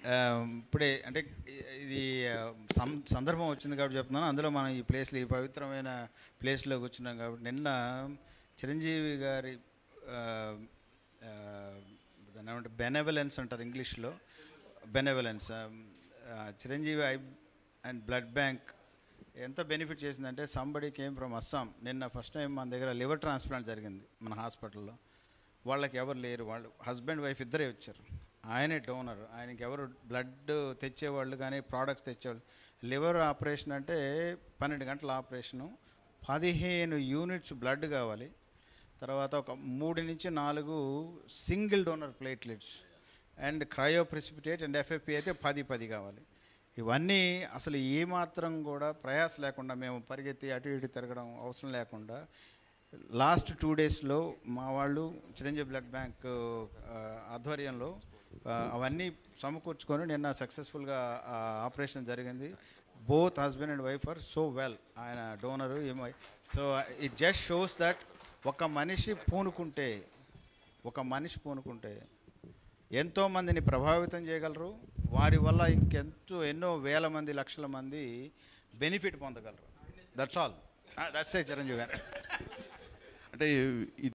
ఆ, ఇప్పుడే అంటే ఇ- ఇది ఆ, సం- సందర్భం వచ్చింది కాబట్టి చెప్తున్నాను అందులో మనం ఈ ప్లేస్లో ఈ పవిత్రమైన ప్లేస్లో కూర్చున్నాం కాబట్టి నిన్న చిరంజీవి గారి ఆ, ఆ, దాన్ని ఏమంటే బెనెవలెన్స్ అంటారు ఇంగ్లీష్లో benevolence Chiranjeevi eye and blood bank ఎంత బెనిఫిట్ చేసిందంటే సంబడి కేమ్ ఫ్రమ్ అస్సాం నిన్న ఫస్ట్ టైం మన దగ్గర లివర్ ట్రాన్స్ప్లాంట్ జరిగింది మన హాస్పిటల్లో వాళ్ళకి ఎవరు లేరు వాళ్ళు హస్బెండ్ వైఫ్ ఇద్దరే వచ్చారు ఆయనే డోనర్ ఆయనకి ఎవరు బ్లడ్ తెచ్చేవాళ్ళు కానీ ప్రోడక్ట్స్ తెచ్చేవాళ్ళు లివర్ ఆపరేషన్ అంటే పన్నెండు గంటల ఆపరేషను పదిహేను యూనిట్స్ బ్లడ్ కావాలి తర్వాత ఒక మూడు నుంచి నాలుగు single donor platelets and cryoprecipitate and FFP అయితే పది పది కావాలి ఇవన్నీ అసలు ఏమాత్రం కూడా ప్రయాస లేకుండా మేము పరిగెత్తి అటు ఇటు తిరగడం అవసరం లేకుండా లాస్ట్ టూ డేస్లో మా వాళ్ళు చిరంజీవి బ్లడ్ బ్యాంక్ ఆ, ఆధ్వర్యంలో ఆ, అవన్నీ సమకూర్చుకొని నిన్న సక్సెస్ఫుల్గా ఆపరేషన్ జరిగింది both husband and wife are so well ఆయన డోనరు ఏమో so it just shows that ఒక మనిషి పూనుకుంటే ఒక మనిషి పూనుకుంటే ఎంతో మందిని ప్రభావితం చేయగలరు వారి వల్ల ఇంకెంతో ఎన్నో వేల మంది లక్షల మంది బెనిఫిట్ పొందగలరు that's all that's a Chiranjeevi garu అంటే ఈ